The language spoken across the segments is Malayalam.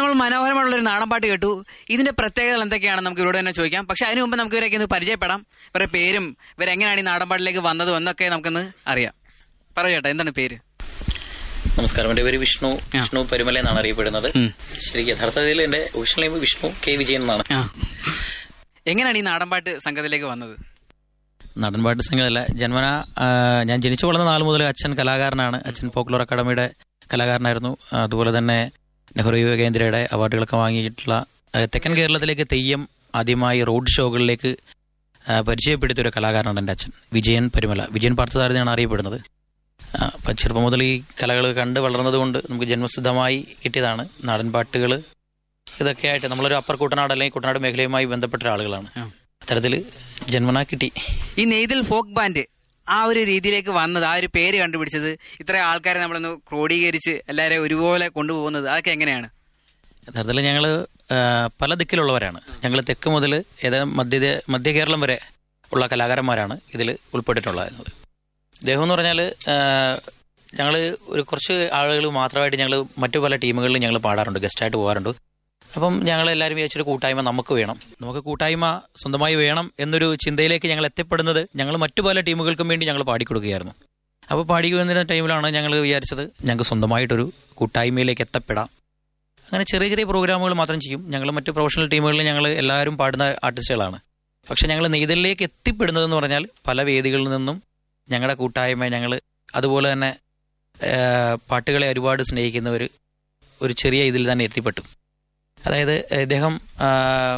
നമ്മൾ മനോഹരമായുള്ള ഒരു നാടൻ പാട്ട് കേട്ടു ഇതിന്റെ പ്രത്യേകതകൾ എന്തൊക്കെയാണെന്ന് നമുക്ക് ഇവരോട് തന്നെ ചോദിക്കാം പക്ഷെ അതിനു മുമ്പ് നമുക്ക് ഇവരൊക്കെ ഒന്ന് പരിചയപ്പെടാം ഇവരുടെ പേരും ഇവരെങ്ങനെയാണ് ഈ നാടൻ പാട്ടിലേക്ക് വന്നതും എന്നൊക്കെ നമുക്കൊന്ന് അറിയാം പറയൂ ചേട്ടാ എന്താണ് പേര് നമസ്കാരം എന്റെ പേര് വിഷ്ണു ആ. വിഷ്ണു പരുമല എന്നാണ് അറിയപ്പെടുന്നത് ഉം. ശരി യഥാർത്ഥത്തിൽ എന്റെ official name Vishnu K Vijayan എന്നാണ് ആ എങ്ങനെയാണ് ഈ നാടൻ പാട്ട് സംഘത്തിലേക്ക് വന്നത് നടൻപാട്ട് സംഘമല്ല ജന്മന ആ, ഞാൻ ജനിച്ചു വളർന്ന നാൾ മുതൽ അച്ഛൻ കലാകാരനാണ് അച്ഛൻ ഫോക്ലോർ അക്കാദമിയുടെ കലാകാരനായിരുന്നു അതുപോലെ തന്നെ നെഹ്റു യുവ കേന്ദ്രയുടെ അവാർഡുകളൊക്കെ വാങ്ങിയിട്ടുള്ള ആ, തെക്കൻ കേരളത്തിലേക്ക് തെയ്യം ആദ്യമായി റോഡ് ഷോകളിലേക്ക് ആ, പരിചയപ്പെടുത്തിയ ഒരു കലാകാരനാണ് എൻ്റെ അച്ഛൻ വിജയൻ പരുമല വിജയൻ പാർത്ഥസാരഥിയാണ് അറിയപ്പെടുന്നത് ആ, അപ്പം ചെറുപ്പം മുതൽ ഈ കലകൾ കണ്ട് വളർന്നത് കൊണ്ട് നമുക്ക് ജന്മസിദ്ധമായി കിട്ടിയതാണ് നാടൻ പാട്ടുകൾ ഇതൊക്കെ ആയിട്ട് നമ്മളൊരു അപ്പർ കുട്ടനാട് അല്ലെങ്കിൽ കുട്ടനാട് മേഖലയുമായി ബന്ധപ്പെട്ട ആളുകളാണ് ആ. അത്തരത്തിൽ ജന്മനാ കിട്ടി ഈ നെയ്തൽ ഫോക്ക് ബാൻഡ് ആ ഒരു രീതിയിലേക്ക് വന്നത് ആ ഒരു പേര് കണ്ടുപിടിച്ചത് ഇത്ര ആൾക്കാരെ നമ്മളൊന്ന് ക്രോഡീകരിച്ച് എല്ലാവരെയും ഒരുപോലെ കൊണ്ടുപോകുന്നത് അതൊക്കെ എങ്ങനെയാണ് യഥാർത്ഥത്തിൽ ഞങ്ങൾ പല ദിക്കിലുള്ളവരാണ് ഞങ്ങൾ തെക്ക് മുതൽ ഏതാണ്ട് മധ്യ മധ്യ കേരളം വരെ ഉള്ള കലാകാരന്മാരാണ് ഇതിൽ ഉൾപ്പെട്ടിട്ടുള്ളത് ഇദ്ദേഹം എന്ന് പറഞ്ഞാൽ ഞങ്ങൾ ഒരു കുറച്ച് ആളുകൾ മാത്രമായിട്ട് ഞങ്ങൾ മറ്റു പല ടീമുകളിലും ഞങ്ങൾ പാടാറുണ്ട് ഗസ്റ്റായിട്ട് പോകാറുണ്ട് അപ്പം ഞങ്ങൾ എല്ലാവരും വിചാരിച്ചൊരു കൂട്ടായ്മ നമുക്ക് വേണം നമുക്ക് കൂട്ടായ്മ സ്വന്തമായി വേണം എന്നൊരു ചിന്തയിലേക്ക് ഞങ്ങൾ എത്തിപ്പെടുന്നത് ഞങ്ങൾ മറ്റു പല ടീമുകൾക്കും വേണ്ടി ഞങ്ങൾ പാടിക്കൊടുക്കുകയായിരുന്നു അപ്പോൾ പാടിക്കുന്ന ടൈമിലാണ് ഞങ്ങൾ വിചാരിച്ചത് ഞങ്ങൾക്ക് സ്വന്തമായിട്ടൊരു കൂട്ടായ്മയിലേക്ക് എത്തപ്പെടാം അങ്ങനെ ചെറിയ ചെറിയ പ്രോഗ്രാമുകൾ മാത്രം ചെയ്യും ഞങ്ങൾ മറ്റ് പ്രൊഫഷണൽ ടീമുകളിൽ ഞങ്ങൾ എല്ലാവരും പാടുന്ന ആർട്ടിസ്റ്റുകളാണ് പക്ഷെ ഞങ്ങൾ നെയ്തലിലേക്ക് എത്തിപ്പെടുന്നതെന്ന് പറഞ്ഞാൽ പല വേദികളിൽ നിന്നും ഞങ്ങളുടെ കൂട്ടായ്മ ഞങ്ങൾ അതുപോലെ തന്നെ ആ, പാട്ടുകളെ ഒരുപാട് സ്നേഹിക്കുന്നവർ ഒരു ചെറിയ ഇതിൽ തന്നെ എത്തിപ്പെട്ടു അതായത് ഇദ്ദേഹം ആ,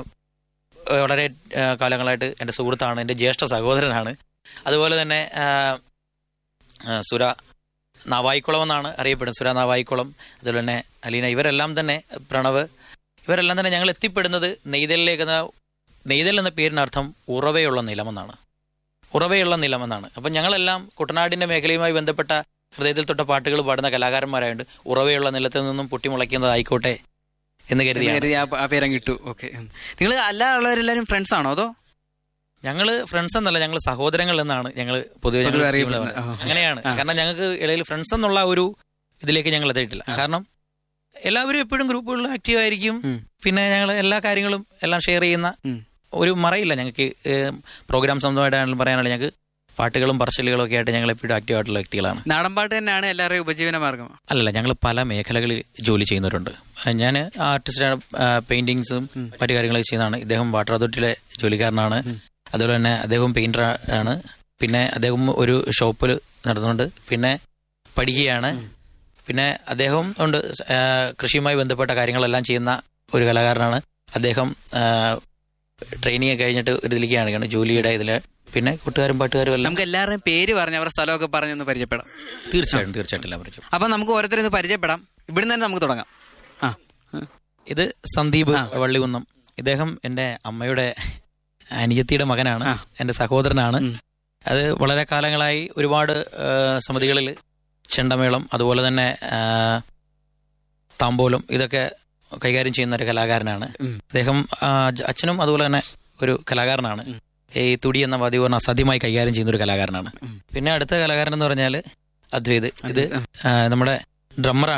വളരെ ആ, കാലങ്ങളായിട്ട് എൻ്റെ സുഹൃത്താണ് എൻ്റെ ജ്യേഷ്ഠ സഹോദരനാണ് അതുപോലെ തന്നെ ആ, ആ, സുര നാവായിക്കുളം എന്നാണ് അറിയപ്പെടുന്നത് സുര നാവായിക്കുളം അതുപോലെ തന്നെ അലീന ഇവരെല്ലാം തന്നെ പ്രണവ് ഇവരെല്ലാം തന്നെ ഞങ്ങൾ എത്തിപ്പെടുന്നത് നെയ്തലിലേക്ക് എന്ന നെയ്തൽ എന്ന പേരിനർത്ഥം ഉറവയുള്ള നിലമെന്നാണ് ഉറവയുള്ള നിലമെന്നാണ് അപ്പം ഞങ്ങളെല്ലാം കുട്ടനാടിന്റെ മേഖലയുമായി ബന്ധപ്പെട്ട ഹൃദയത്തിൽ തൊട്ട പാട്ടുകൾ പാടുന്ന കലാകാരന്മാരായതുകൊണ്ട് ഉറവയുള്ള നിലത്തിൽ നിന്നും പൊട്ടിമുളയ്ക്കുന്നതായിക്കോട്ടെ എന്ന് കരുതിയാണ് കരുതി ആ ആ പേരം കിട്ടു ഓക്കെ നിങ്ങൾ അല്ലാതുള്ളവരെല്ലാരും ഫ്രണ്ട്സ് ആണോ അതോ ഞങ്ങള് ഫ്രണ്ട്സ് എന്നല്ല ഞങ്ങൾ സഹോദരങ്ങൾ എന്നാണ് ഞങ്ങൾ പൊതുവെ പൊതുവെ ഞങ്ങൾ അറിയപ്പെടുന്നത്. ടീമിൽ ആ. അങ്ങനെയാണ് ആ. കാരണം ഞങ്ങൾക്ക് ഇടയിൽ ഫ്രണ്ട്സ് എന്നുള്ള ഒരു ഇതിലേക്ക് ഞങ്ങൾ എത്തിയിട്ടില്ല കാരണം എല്ലാവരും എപ്പോഴും ഗ്രൂപ്പുകളിൽ ആക്റ്റീവ് ആയിരിക്കും ഉം. പിന്നെ ഞങ്ങൾ എല്ലാ കാര്യങ്ങളും എല്ലാം ഷെയർ ചെയ്യുന്ന ഉം. ഒരു മറയില്ല ഞങ്ങൾക്ക് പ്രോഗ്രാം സ്വന്തമായിട്ടാണെങ്കിലും പറയാനുള്ള ഞങ്ങൾക്ക് പാട്ടുകളും പറച്ചിലുകളും ഒക്കെ ആയിട്ട് ഞങ്ങൾ എപ്പോഴും ആക്റ്റീവ് ആയിട്ടുള്ള വ്യക്തികളാണ് നാടൻ പാട്ട് തന്നെയാണ് എല്ലാവരുടെയും ഉപജീവന മാർഗം അല്ലല്ല ഞങ്ങൾ പല മേഖലകളിൽ ജോലി ചെയ്യുന്നവരുണ്ട് ഞാൻ ആർട്ടിസ്റ്റാണ് പെയിന്റിങ്സും മറ്റു കാര്യങ്ങളൊക്കെ ചെയ്യുന്നതാണ് ഇദ്ദേഹം വാട്ടർ അതോറിറ്റിയിലെ ജോലിക്കാരനാണ് അതുപോലെ തന്നെ അദ്ദേഹം പെയിന്റർ ആണ് പിന്നെ അദ്ദേഹം ഒരു ഷോപ്പിൽ നടന്നുകൊണ്ട് പിന്നെ പഠിക്കുകയാണ് പിന്നെ അദ്ദേഹം ഉണ്ട് ആ, കൃഷിയുമായി ബന്ധപ്പെട്ട കാര്യങ്ങളെല്ലാം ചെയ്യുന്ന ഒരു കലാകാരനാണ് അദ്ദേഹം ട്രെയിനിങ് കഴിഞ്ഞിട്ട് ഒരു ഇതിലേക്കാണ് കാരണം ജോലിയുടെ ഇതില് പിന്നെ കൂട്ടുകാരും പാട്ടുകാരും എല്ലാം നമുക്ക് എല്ലാവരുടെയും പേര് പറഞ്ഞ് അവരുടെ സ്ഥലമൊക്കെ പറഞ്ഞൊന്ന് പരിചയപ്പെടാം തീർച്ചയായിട്ടും തീർച്ചയായിട്ടും എല്ലാം പരിചയം അപ്പൊ നമുക്ക് ഓരോരുത്തരും ഒന്ന് പരിചയപ്പെടാം ഇവിടുന്ന് തന്നെ നമുക്ക് തുടങ്ങാം ആ ഇത് സന്ദീപ് വള്ളികുന്നം ഇദ്ദേഹം എൻ്റെ അമ്മയുടെ അനിയത്തിയുടെ മകനാണ് ആ. എൻ്റെ സഹോദരനാണ് ഉം. അത് വളരെ കാലങ്ങളായി ഒരുപാട് ആ, സമിതികളിൽ ചെണ്ടമേളം അതുപോലെ തന്നെ ആ, താമ്പോലം ഇതൊക്കെ കൈകാര്യം ചെയ്യുന്ന ഒരു കലാകാരനാണ് ഉം. അദ്ദേഹം ആ, ജ- അച്ഛനും അതുപോലെ തന്നെ ഒരു കലാകാരനാണ് ഉം. ഈ തുടി എന്ന വാദ്യപൂർണ്ണ അസാധ്യമായി കൈകാര്യം ചെയ്യുന്ന ഒരു കലാകാരനാണ് ഉം. പിന്നെ അടുത്ത കലാകാരൻ എന്ന് പറഞ്ഞാൽ അദ്വൈത് ഇത് അദ്വൈത്, ആ, നമ്മുടെ ഡ്രമ്മറാണ്